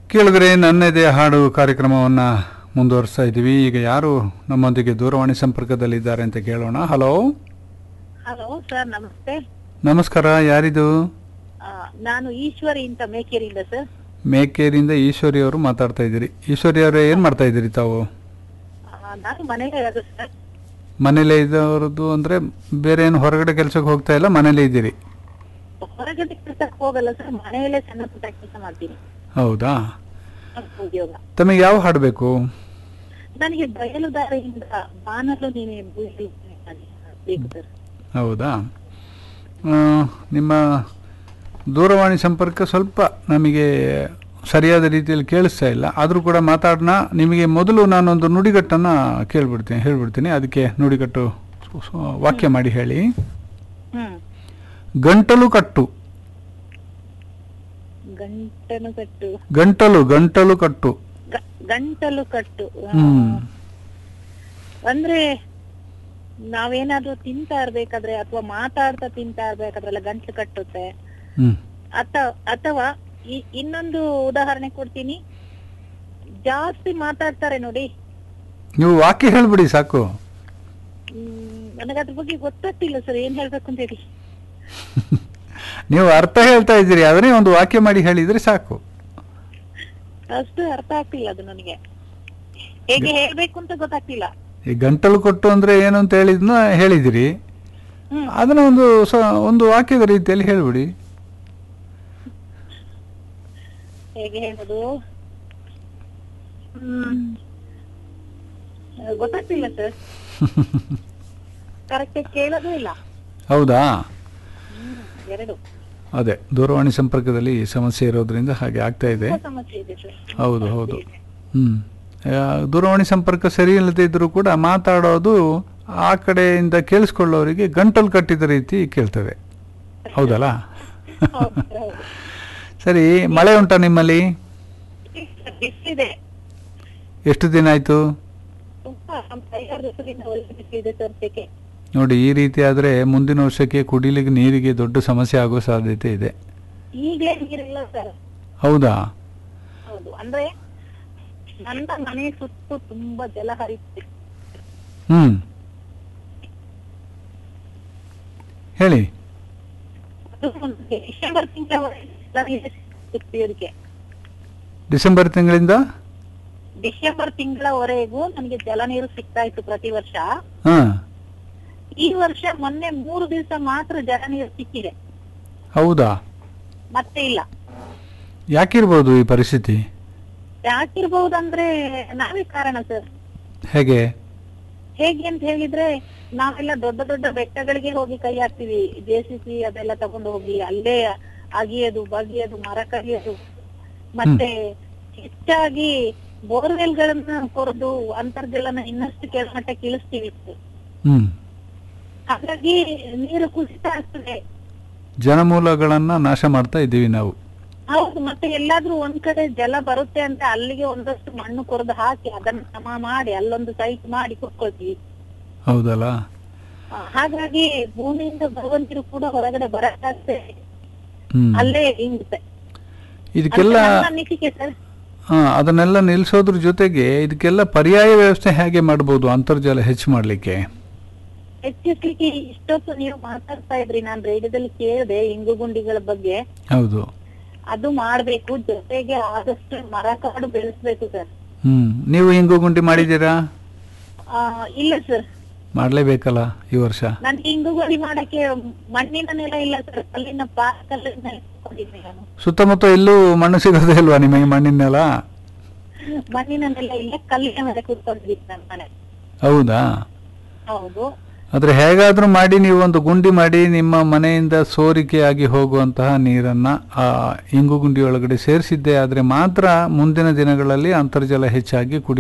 ಕೇಳಿದ್ರೆ ನನ್ನದೇ ಹಾಡು ಕಾರ್ಯಕ್ರಮವನ್ನು ಮುಂದುವರಿಸ್ತಾ ಇದ್ದೀವಿ ಈಗ ಯಾರು ನಮ್ಮೊಂದಿಗೆ ದೂರವಾಣಿ ಸಂಪರ್ಕದಲ್ಲಿದ್ದಾರೆ ಅಂತ ಕೇಳೋಣ ಹಲೋ ಹಲೋ ಸರ್ ನಮಸ್ತೆ ನಮಸ್ಕಾರ ಯಾರಿದು ಆ, ನಾನು ಈಶ್ವರಿ ಅಂತ ಮೇಕೇರಿಯಿಂದ ಸರ್ ಮೇಕೇರಿಂದ ಈಶ್ವರಿ ಅವರು ಮಾತಾಡ್ತಾ ಇದ್ದೀರಿ ಈಶ್ವರಿ ಅವರೇ ಏನು ಮಾಡ್ತಾ ಇದ್ದೀರಿ ತಾವು ಆ, ನಾನು ಮನೇಲೆ ಇರೋದು ಸರ್ ಮನೇಲೇ ಇದ್ದವರದ್ದು ಅಂದರೆ ಬೇರೆ ಏನು ಹೊರಗಡೆ ಕೆಲಸಕ್ಕೆ ಹೋಗ್ತಾ ಇಲ್ಲ ಮನೇಲೇ ಇದ್ದೀರಿ ಹೊರಗಡೆ ಕೆಲಸಕ್ಕೆ ಹೋಗಲ್ಲ ಸರ್ ಮನೆಯಲ್ಲೇ ಸಣ್ಣ ಪುಟ್ಟ ಕೆಲಸ ಮಾಡ್ತೀನಿ ಹೌದಾ ಸ್ವಲ್ಪ ಉದ್ಯೋಗ ತಮಗೆ ಯಾವ ಹಾಡು ಬೇಕು ನನಗೆ ಬಯಲುದಾರಿಯಿಂದ ಬಾನಲು ನೀನೆ ಬುದ್ಧಿ ಬೇಕು ಸರ್ ಹೌದಾ ಆ, ನಿಮ್ಮ ದೂರವಾಣಿ ಸಂಪರ್ಕ ಸ್ವಲ್ಪ ನಮಗೆ ಸರಿಯಾದ ರೀತಿಯಲ್ಲಿ ಕೇಳಿಸ್ತಾ ಇಲ್ಲ ಆದರೂ ಕೂಡ ಮಾತಾಡೋಣ ನಿಮಗೆ ಮೊದಲು ನಾನೊಂದು ನುಡಿಗಟ್ಟನ್ನು ಕೇಳ್ಬಿಡ್ತೀನಿ ಹೇಳ್ಬಿಡ್ತೀನಿ ಅದಕ್ಕೆ ನುಡಿಗಟ್ಟು ಸ- ವಾಕ್ಯ ಮಾಡಿ ಹೇಳಿ ಹ್ಮ್ ಗಂಟಲು ಕಟ್ಟು ಗಂಟನು ಕಟ್ಟು ಗಂಟಲು ಗಂಟಲು ಕಟ್ಟು ಗ- ಗಂಟಲು ಕಟ್ಟು ಆ, ಹ್ಮ್ ಅಂದ್ರೆ ನಾವೇನಾದ್ರೂ ತಿಂತಾ ಇರ್ಬೇಕಾದ್ರೆ ಅಥವಾ ಮಾತಾಡ್ತಾ ತಿಂತಾ ಇರ್ಬೇಕಾದ್ರೆಲ್ಲ ಗಂಟ್ಲು ಕಟ್ಟುತ್ತೆ ಹ್ಮ್ ಅಥ ಅಥವಾ ಈ- ಇನ್ನೊಂದು ಉದಾಹರಣೆ ಕೊಡ್ತೀನಿ ಜಾಸ್ತಿ ಮಾತಾಡ್ತಾರೆ ನೋಡಿ ನೀವು ವಾಕ್ಯ ಹೇಳ್ಬಿಡಿ ಸಾಕು ಹ್ಮ್, ನನಗದ್ರ ಬಗ್ಗೆ ಗೊತ್ತಾಗ್ತಿಲ್ಲ ಸರ್ ಏನ್ ಹೇಳ್ಬೇಕು ಅಂತ ಹೇಳಿ ನೀವು ಅರ್ಥ ಹೇಳ್ತಾ ಇದ್ದೀರಿ ಅದನ್ನೇ ಒಂದು ವಾಕ್ಯ ಮಾಡಿ ಹೇಳಿದ್ರೆ ಸಾಕು ಅಷ್ಟು ಅರ್ಥ ಆಗ್ತಿಲ್ಲ ಅದು ನನಗೆ ಹೇಗೆ ಹೇಳ್ಬೇಕು ಅಂತ ಗೊತ್ತಾಗ್ತಿಲ್ಲ ಈ ಗಂಟಲು ಕೊಟ್ಟು ಅಂದ್ರೆ ಏನು ಅಂತ ಹೇಳಿದ್ನ ಹೇಳಿದಿರಿ ಹ್ಮ್ ಅದನ್ನ ಒಂದು ಸ ಒಂದು ವಾಕ್ಯದ ರೀತಿಯಲ್ಲಿ ಹೇಳ್ಬಿಡಿ ಹೇಗೆ ಹೇಳೋದು ಹ್ಮ್ ಗೊತ್ತಾಗ್ತಿಲ್ಲ ಸರ್ ಕರೆಕ್ಟ್ ಕೇಳೋದು ಇಲ್ಲ ಹೌದಾ ಹ್ಮ್ ಎರಡು ಅದೇ ದೂರವಾಣಿ ಸಂಪರ್ಕದಲ್ಲಿ ಈ ಸಮಸ್ಯೆ ಇರೋದ್ರಿಂದ ಹಾಗೆ ಆಗ್ತಾ ಇದೆ ತುಂಬಾ ಸಮಸ್ಯೆ ಇದೆ ಸರ್ ಹೌದು ಹೌದು ಹ್ಮ್ ಆ, ದೂರವಾಣಿ ಸಂಪರ್ಕ ಸರಿ ಇಲ್ಲದೆ ಇದ್ರೂ ಕೂಡ ಮಾತಾಡೋದು ಆ ಕಡೆಯಿಂದ ಕೇಳಿಸ್ಕೊಳ್ಳೋರಿಗೆ ಗಂಟಲು ಕಟ್ಟಿದ ರೀತಿ ಕೇಳ್ತದೆ ಹೌದಲ್ಲ ಹೌದು ಸರ್, ಹೌದು. ಸರಿ ಮಳೆ ಉಂಟಾ ನಿಮ್ಮಲ್ಲಿ ಬಿಸಿಲಿದೆ ಎಷ್ಟು ದಿನ ಆಯ್ತು ತುಂಬಾ ನಮ್ಮ ಐದಾರು ದಿವಸದಿಂದ ಒಳ್ಳೆ ಬಿಸಿಲಿದೆ ಸರ್ ಸೆಕೆ ನೋಡಿ ಈ ರೀತಿ ಆದರೆ ಮುಂದಿನ ವರ್ಷಕ್ಕೆ ಕುಡಿಲಿಕ್ಕೆ ನೀರಿಗೆ ದೊಡ್ಡ ಸಮಸ್ಯೆ ಆಗೋ ಸಾಧ್ಯತೆ ಇದೆ ಈಗಲೇ ನೀರಿಲ್ಲ ಸರ್ ಹೌದಾ ಹೌದು ಅಂದ್ರೆ ನನ್ನ ಮನೆ ಸುತ್ತು ತುಂಬಾ ಜಲ ಹರಿಯುತ್ತೆ ಹ್ಮ್ ಹೇಳಿ ಅದು ಒಂದು ಡಿಸೆಂಬರ್ ತಿಂಗಳವರೆಗೆ ಜಲ ನೀರು ಕುಡಿಯೋದಕ್ಕೆ ಡಿಸೆಂಬರ್ ತಿಂಗಳಿಂದ ಡಿಸೆಂಬರ್ ತಿಂಗಳವರೆಗೂ ನನಗೆ ಜಲ ನೀರು ಸಿಗ್ತಾ ಇತ್ತು ಪ್ರತಿ ವರ್ಷ ಹಾ ಈ ವರ್ಷ ಮೊನ್ನೆ ಮೂರು ದಿವಸ ಮಾತ್ರ ಜಲ ನೀರು ಸಿಕ್ಕಿದೆ ಹೌದಾ ಮತ್ತೆ ಇಲ್ಲ ಯಾಕಿರ್ಬೋದು ಈ ಪರಿಸ್ಥಿತಿ ಯಾಕಿರ್ಬಹುದಂದ್ರೆ ನಾವೇ ಕಾರಣ ಸರ್ ಹೇಗೆ ಹೇಗೆ ಅಂತ ಹೇಳಿದ್ರೆ ನಾವೆಲ್ಲ ದೊಡ್ಡ ದೊಡ್ಡ ಬೆಟ್ಟಗಳಿಗೆ ಹೋಗಿ ಕೈ ಹಾಕ್ತಿವಿ ಜೆಸಿಸಿ ಅದೆಲ್ಲ ತಗೊಂಡು ಹೋಗಿ ಅಲ್ಲೇ ಅಗಿಯೋದು ಬಗಿಯೋದು ಮರ ಕಗಿಯೋದು ಮತ್ತೆ ಹೆಚ್ಚಾಗಿ ಬೋರ್ವೆಲ್ ಗಳನ್ನ ಕೊರೆದು ಅಂತರ್ಜಲನ ಇನ್ನಷ್ಟು ಕೆಳಮಟ್ಟಕ್ಕೆ ಇಳಿಸ್ತೀವಿ ಹ್ಮ್ ಹಾಗಾಗಿ ನೀರು ಕುಸಿತ ಆಗ್ತದೆ ಜನಮೂಲಗಳನ್ನ ನಾಶ ಮಾಡ್ತಾ ಇದ್ದೀವಿ ನಾವು ಹೌದು ಮತ್ತೆ ಎಲ್ಲಾದ್ರೂ ಒಂದ್ ಕಡೆ ಜಲ ಬರುತ್ತೆ ಅಂತ ಅಲ್ಲಿಗೆ ಒಂದಷ್ಟು ಮಣ್ಣು ಕೊರೆದು ಹಾಕಿ ಅದನ್ನ ಸಮ ಮಾಡಿ ಅಲ್ಲೊಂದು ಸೈಟ್ ಮಾಡಿ ಕುತ್ಕೊಳ್ತೀವಿ ಹೌದಲ್ಲ ಆ, ಹಾಗಾಗಿ ಭೂಮಿಯಿಂದ ಬರುವ ನೀರು ಕೂಡ ಹೊರಗಡೆ ಬರಕ್ಕಾಗ್ತದೆ ಹ್ಮ್ ಅಲ್ಲೇ ಹಿಂಗುತ್ತೆ ಇದಕ್ಕೆಲ್ಲ ಅಂತ ನನ್ನ ಅನಿಸಿಕೆ ಸರ್ ಹಾ ಅದನ್ನೆಲ್ಲ ನಿಲ್ಲಿಸೋದ್ರ ಜೊತೆಗೆ ಇದಕ್ಕೆಲ್ಲ ಪರ್ಯಾಯ ವ್ಯವಸ್ಥೆ ಹೇಗೆ ಮಾಡ್ಬೋದು ಅಂತರ್ಜಲ ಹೆಚ್ಚು ಮಾಡ್ಲಿಕ್ಕೆ ಹೆಚ್ಚಿಸ್ಲಿಕ್ಕೆ ಇಷ್ಟೊತ್ತು ನೀವು ಮಾತಾಡ್ತಾ ಇದ್ರಿ ನಾನ್ ರೇಡಿಯೋದಲ್ಲಿ ಕೇಳಿದೆ ಇಂಗು ಗುಂಡಿಗಳ ಬಗ್ಗೆ ಹೌದು ಅದು ಮಾಡ್ಬೇಕು ಜೊತೆಗೆ ಆದಷ್ಟು ಮರ ಕಾಡು ಬೆಳೆಸ್ಬೇಕು ಸರ್ ಹ್ಮ್ ನೀವು ಹಿಂಗು ಗುಂಡಿ ಮಾಡಿದ್ದೀರಾ ಆ, ಇಲ್ಲ ಸರ್ ಮಾಡ್ಲೇಬೇಕಲ್ಲ ಈ ವರ್ಷ ನನ್ಗೆ ಇಂಗು ಗುಂಡಿ ಮಾಡಕ್ಕೆ ಮಣ್ಣಿನ ನೆಲ ಇಲ್ಲ ಸರ್ ಕಲ್ಲಿನ ಪಾರ್ಕಲ್ಲಿನ ಇಟ್ಕೊಂಡಿದ್ದೀನಿ ನಾನು ಸುತ್ತಮುತ್ತ ಎಲ್ಲೂ ಮಣ್ಣು ಸಿಗೋದೇ ಇಲ್ವಾ ನಿಮಗೆ ಮಣ್ಣಿನೆಲ್ಲ ಮಣ್ಣಿನ ನೆಲ ಇಲ್ಲ ಕಲ್ಲಿನ ಮೇಲೆ ಕೂತ್ಕೊಂಡಿದ್ದೀನಿ ನನ್ನ ಮನೆ ಹೌದಾ ಹೌದು ಆದ್ರೆ ಹೇಗಾದ್ರೂ ಮಾಡಿ ನೀವು ಒಂದು ಗುಂಡಿ ಮಾಡಿ ನಿಮ್ಮ ಮನೆಯಿಂದ ಸೋರಿಕೆಯಾಗಿ ಹೋಗುವಂತಹ ನೀರನ್ನ ಆ ಇಂಗು ಗುಂಡಿ ಒಳಗಡೆ ಸೇರಿಸಿದ್ದೇ ಆದ್ರೆ ಮಾತ್ರ ಮುಂದಿನ ದಿನಗಳಲ್ಲಿ ಅಂತರ್ಜಲ ಹೆಚ್ಚಾಗಿ ಕುಡಿ